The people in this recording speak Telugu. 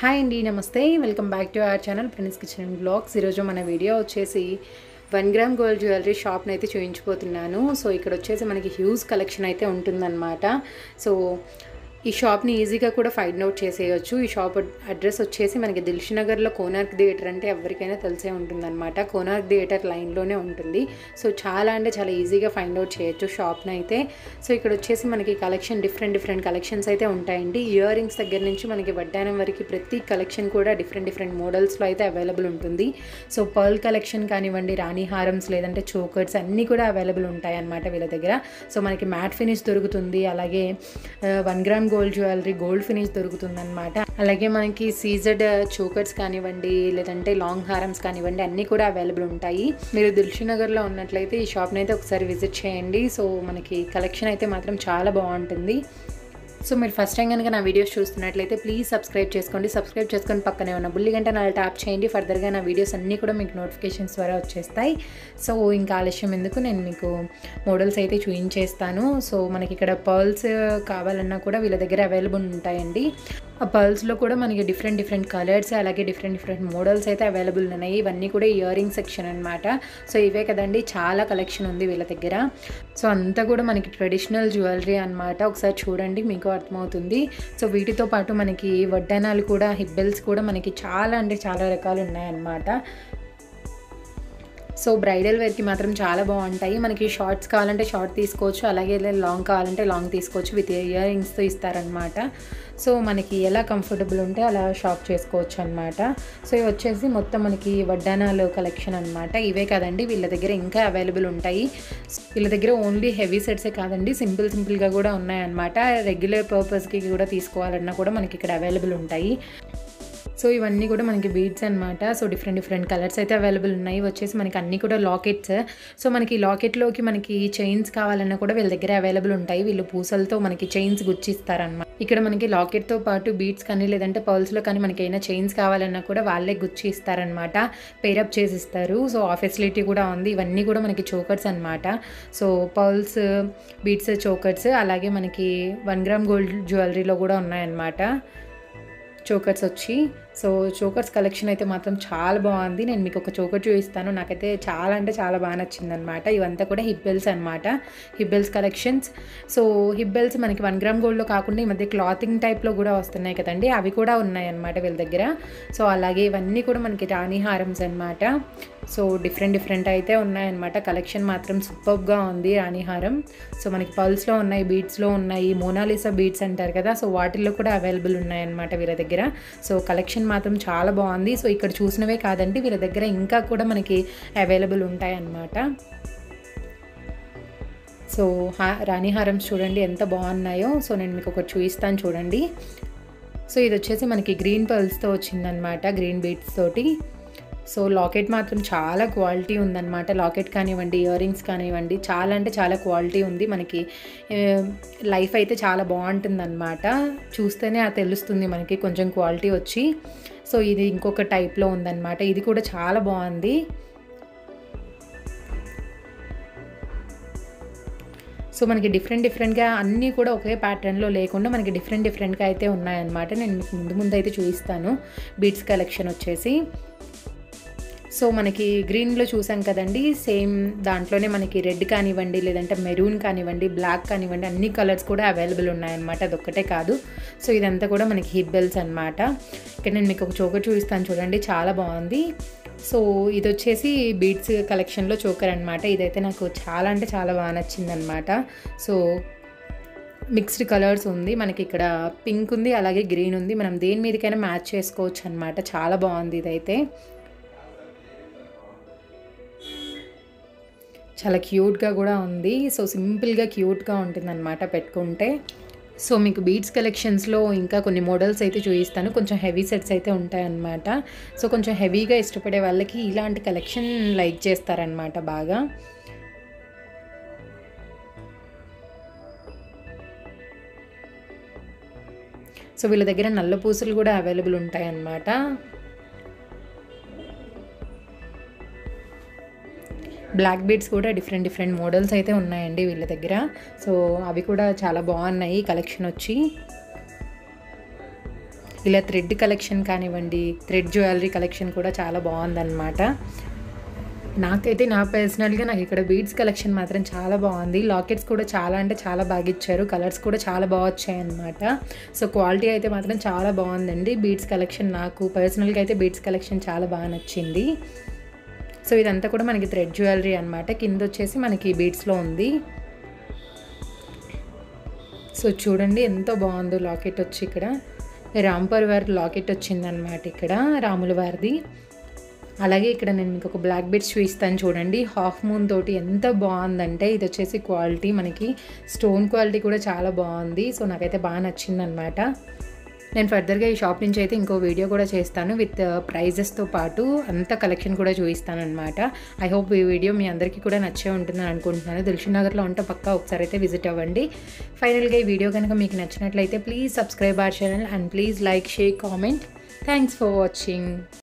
హాయ్ అండి నమస్తే welcome back to our channel Prince Kitchen and blogs ఈరోజు మన వీడియో వచ్చేసి వన్ గ్రామ్ గోల్డ్ జ్యువెలరీ షాప్ని అయితే చూపించిపోతున్నాను సో ఇక్కడ వచ్చేసి మనకి హ్యూజ్ కలెక్షన్ అయితే ఉంటుందన్నమాట సో ఈ షాప్ని ఈజీగా కూడా ఫైండ్ అవుట్ చేసేయచ్చు ఈ షాప్ అడ్రస్ వచ్చేసి మనకి దిల్షునగర్లో కోనార్క్ థియేటర్ అంటే ఎవరికైనా తెలిసే ఉంటుందన్నమాట కోనార్క్ థియేటర్ లైన్లోనే ఉంటుంది సో చాలా అంటే చాలా ఈజీగా ఫైండ్ అవుట్ చేయొచ్చు షాప్ని అయితే సో ఇక్కడ వచ్చేసి మనకి కలెక్షన్ డిఫరెంట్ డిఫరెంట్ కలెక్షన్స్ అయితే ఉంటాయండి ఇయర్ రింగ్స్ దగ్గర నుంచి మనకి వడ్డానం వరకు ప్రతి కలెక్షన్ కూడా డిఫరెంట్ డిఫరెంట్ మోడల్స్లో అయితే అవైలబుల్ ఉంటుంది సో పర్ల్ కలెక్షన్ కానివ్వండి రాణి హారమ్స్ లేదంటే చోకర్స్ అన్నీ కూడా అవైలబుల్ ఉంటాయి అన్నమాట వీళ్ళ దగ్గర సో మనకి మ్యాట్ ఫినిష్ దొరుకుతుంది అలాగే one gram gold jewellery gold finish దొరుకుతుంది అనమాట అలాగే మనకి సీజెడ్ చోకర్స్ కానివ్వండి లేదంటే లాంగ్ హారమ్స్ కానివ్వండి అన్నీ కూడా అవైలబుల్ ఉంటాయి మీరు దిల్షునగర్లో ఉన్నట్లయితే ఈ షాప్ని అయితే ఒకసారి విజిట్ చేయండి సో మనకి కలెక్షన్ అయితే మాత్రం చాలా బాగుంటుంది సో మీరు ఫస్ట్ టైం కనుక నా వీడియోస్ చూస్తున్నట్లయితే ప్లీజ్ సబ్స్క్రైబ్ చేసుకోండి సబ్స్క్రైబ్ చేసుకొని పక్కనే ఉన్న బుల్లి గంట నా ట్యాప్ చేయండి ఫర్దర్గా నా వీడియోస్ అన్నీ కూడా మీకు నోటిఫికేషన్స్ ద్వారా వచ్చేస్తాయి సో ఇంకా ఆలస్యం ఎందుకు నేను మీకు మోడల్స్ అయితే చూపించేస్తాను సో మనకి ఇక్కడ పర్ల్స్ కావాలన్నా కూడా వీళ్ళ దగ్గర అవైలబుల్ ఉంటాయండి ఆ పర్ల్స్లో కూడా మనకి డిఫరెంట్ డిఫరెంట్ కలర్స్ అలాగే డిఫరెంట్ డిఫరెంట్ మోడల్స్ అయితే అవైలబుల్ ఉన్నాయి ఇవన్నీ కూడా ఇయర్ రింగ్ సెక్షన్ అనమాట సో ఇవే కదండి చాలా కలెక్షన్ ఉంది వీళ్ళ దగ్గర సో అంతా కూడా మనకి ట్రెడిషనల్ జ్యువెలరీ అనమాట ఒకసారి చూడండి మీకు అర్థమవుతుంది సో వీటితో పాటు మనకి వడ్డానాలు కూడా హిబ్బెల్స్ కూడా మనకి చాలా అంటే చాలా రకాలు ఉన్నాయన్నమాట సో బ్రైడల్ వేర్కి మాత్రం చాలా బాగుంటాయి మనకి షార్ట్స్ కావాలంటే షార్ట్ తీసుకోవచ్చు అలాగే లాంగ్ కావాలంటే లాంగ్ తీసుకోవచ్చు విత్ ఇయర్ రింగ్స్తో ఇస్తారనమాట సో మనకి ఎలా కంఫర్టబుల్ ఉంటే అలా షాప్ చేసుకోవచ్చు అనమాట సో ఇవి వచ్చేసి మొత్తం మనకి వడ్డానాలు కలెక్షన్ అనమాట ఇవే కాదండి వీళ్ళ దగ్గర ఇంకా అవైలబుల్ ఉంటాయి వీళ్ళ దగ్గర ఓన్లీ హెవీ సెట్సే కాదండి సింపుల్ సింపుల్గా కూడా ఉన్నాయన్నమాట రెగ్యులర్ పర్పస్కి కూడా తీసుకోవాలన్నా కూడా మనకి ఇక్కడ అవైలబుల్ ఉంటాయి సో ఇవన్నీ కూడా మనకి బీడ్స్ అనమాట సో డిఫరెంట్ డిఫరెంట్ కలర్స్ అయితే అవైలబుల్ ఉన్నాయి వచ్చేసి మనకి అన్నీ కూడా లాకెట్స్ సో మనకి లాకెట్లోకి మనకి చైన్స్ కావాలన్నా కూడా వీళ్ళ దగ్గర అవైలబుల్ ఉంటాయి వీళ్ళు పూసలతో మనకి చైన్స్ గుచ్చిస్తారనమాట ఇక్కడ మనకి లాకెట్తో పాటు బీడ్స్ కానీ లేదంటే పర్ల్స్లో కానీ మనకి అయినా చైన్స్ కావాలన్నా కూడా వాళ్ళే గుచ్చి ఇస్తారనమాట పేరప్ చేసి ఇస్తారు సో ఆ ఫెసిలిటీ కూడా ఉంది ఇవన్నీ కూడా మనకి చోకర్స్ అనమాట సో పర్ల్స్ బీడ్స్ చోకర్స్ అలాగే మనకి వన్ గ్రామ్ గోల్డ్ జ్యువెలరీలో కూడా ఉన్నాయన్నమాట చోకర్స్ వచ్చి సో చోకర్స్ కలెక్షన్ అయితే మాత్రం చాలా బాగుంది నేను మీకు ఒక చోకర్ చూపిస్తాను నాకైతే చాలా అంటే చాలా బాగా నచ్చింది అనమాట ఇవంతా కూడా హిబ్బెల్స్ అనమాట హిబ్బెల్స్ కలెక్షన్స్ సో హిబ్బెల్స్ మనకి వన్ గ్రామ్ గోల్డ్లో కాకుండా ఈ మధ్య క్లాతింగ్ టైప్లో కూడా వస్తున్నాయి కదండి అవి కూడా ఉన్నాయి అనమాట వీళ్ళ దగ్గర సో అలాగే ఇవన్నీ కూడా మనకి రాణి హారమ్స్ అనమాట సో డిఫరెంట్ డిఫరెంట్ అయితే ఉన్నాయన్నమాట కలెక్షన్ మాత్రం సూపర్గా ఉంది రాణిహారం సో మనకి పల్స్లో ఉన్నాయి బీడ్స్లో ఉన్నాయి మోనాలిసా బీడ్స్ అంటారు కదా సో వాటిల్లో కూడా అవైలబుల్ ఉన్నాయన్నమాట వీళ్ళ దగ్గర సో కలెక్షన్ మాత్రం చాలా బాగుంది సో ఇక్కడ చూసినవే కాదండి వీళ్ళ దగ్గర ఇంకా కూడా మనకి అవైలబుల్ ఉంటాయన్నమాట సో హా రాణి హారమ్స్ చూడండి ఎంత బాగున్నాయో సో నేను మీకు ఒకటి చూపిస్తాను చూడండి సో ఇది వచ్చేసి మనకి గ్రీన్ పర్ల్స్తో వచ్చిందనమాట గ్రీన్ బీడ్స్ తోటి సో లాకెట్ మాత్రం చాలా క్వాలిటీ ఉందన్నమాట లాకెట్ కానివ్వండి ఇయర్ రింగ్స్ కానివ్వండి చాలా అంటే చాలా క్వాలిటీ ఉంది మనకి లైఫ్ అయితే చాలా బాగుంటుందన్నమాట చూస్తేనే అది తెలుస్తుంది మనకి కొంచెం క్వాలిటీ వచ్చి సో ఇది ఇంకొక టైప్లో ఉందన్నమాట ఇది కూడా చాలా బాగుంది సో మనకి డిఫరెంట్ డిఫరెంట్గా అన్నీ కూడా ఒకే ప్యాటర్న్లో లేకుండా మనకి డిఫరెంట్ డిఫరెంట్గా అయితే ఉన్నాయన్నమాట నేను మీకు ముందు ముందు అయితే చూపిస్తాను బీట్స్ కలెక్షన్ వచ్చేసి సో మనకి గ్రీన్లో చూసాం కదండి సేమ్ దాంట్లోనే మనకి రెడ్ కానివ్వండి లేదంటే మెరూన్ కానివ్వండి బ్లాక్ కానివ్వండి అన్ని కలర్స్ కూడా అవైలబుల్ ఉన్నాయన్నమాట అదొక్కటే కాదు సో ఇదంతా కూడా మనకి హిబ్బెల్స్ అనమాట ఇక్కడ నేను మీకు ఒక చోకర్ చూపిస్తాను చూడండి చాలా బాగుంది సో ఇది వచ్చేసి బీడ్స్ కలెక్షన్లో చోకర్ అనమాట ఇదైతే నాకు చాలా అంటే చాలా బాగా నచ్చిందనమాట సో మిక్స్డ్ కలర్స్ ఉంది మనకి ఇక్కడ పింక్ ఉంది అలాగే గ్రీన్ ఉంది మనం దేని మీదకైనా మ్యాచ్ చేసుకోవచ్చు అనమాట చాలా బాగుంది ఇదైతే చాలా క్యూట్గా కూడా ఉంది సో సింపుల్గా క్యూట్గా ఉంటుందన్నమాట పెట్టుకుంటే సో మీకు బీడ్స్ కలెక్షన్స్లో ఇంకా కొన్ని మోడల్స్ అయితే చూపిస్తాను కొంచెం హెవీ సెట్స్ అయితే ఉంటాయన్నమాట సో కొంచెం హెవీగా ఇష్టపడే వాళ్ళకి ఇలాంటి కలెక్షన్ లైక్ చేస్తారనమాట బాగా సో వీళ్ళ దగ్గర నల్ల పూసలు కూడా అవైలబుల్ ఉంటాయన్నమాట బ్లాక్ బీడ్స్ కూడా డిఫరెంట్ డిఫరెంట్ మోడల్స్ అయితే ఉన్నాయండి వీళ్ళ దగ్గర సో అవి కూడా చాలా బాగున్నాయి కలెక్షన్ వచ్చి ఇలా థ్రెడ్ కలెక్షన్ కానివ్వండి థ్రెడ్ జ్యువెలరీ కలెక్షన్ కూడా చాలా బాగుందన్నమాట నాకైతే నా పర్సనల్గా నాకు ఇక్కడ బీడ్స్ కలెక్షన్ మాత్రం చాలా బాగుంది లాకెట్స్ కూడా చాలా అంటే చాలా బాగా ఇచ్చారు కలర్స్ కూడా చాలా బాగా వచ్చాయి అనమాట సో క్వాలిటీ అయితే మాత్రం చాలా బాగుందండి బీడ్స్ కలెక్షన్ నాకు పర్సనల్గా అయితే బీడ్స్ కలెక్షన్ చాలా బాగా నచ్చింది సో ఇదంతా కూడా మనకి థ్రెడ్ జ్యువెలరీ అనమాట కింద వచ్చేసి మనకి బీడ్స్లో ఉంది సో చూడండి ఎంతో బాగుందో లాకెట్ వచ్చి ఇక్కడ రాంపర్ వారి లాకెట్ వచ్చిందనమాట ఇక్కడ రాముల వారిది అలాగే ఇక్కడ నేను మీకు ఒక బ్లాక్ బెడ్స్ చూపిస్తాను చూడండి హాఫ్ మూన్ తోటి ఎంత బాగుందంటే ఇది వచ్చేసి క్వాలిటీ మనకి స్టోన్ క్వాలిటీ కూడా చాలా బాగుంది సో నాకైతే బాగా నచ్చిందనమాట నేను ఫర్దర్గా ఈ షాప్ నుంచి అయితే ఇంకో వీడియో కూడా చేస్తాను విత్ ప్రైజెస్తో పాటు అంత కలెక్షన్ కూడా చూపిస్తాను అనమాట ఐ హోప్ ఈ వీడియో మీ అందరికీ కూడా నచ్చే ఉంటుందని అనుకుంటున్నాను దిల్షుక్ నగర్లో ఉంటే పక్కా ఒకసారి అయితే విజిట్ అవ్వండి ఫైనల్గా ఈ వీడియో కనుక మీకు నచ్చినట్లయితే please subscribe our channel and please like share comment thanks for watching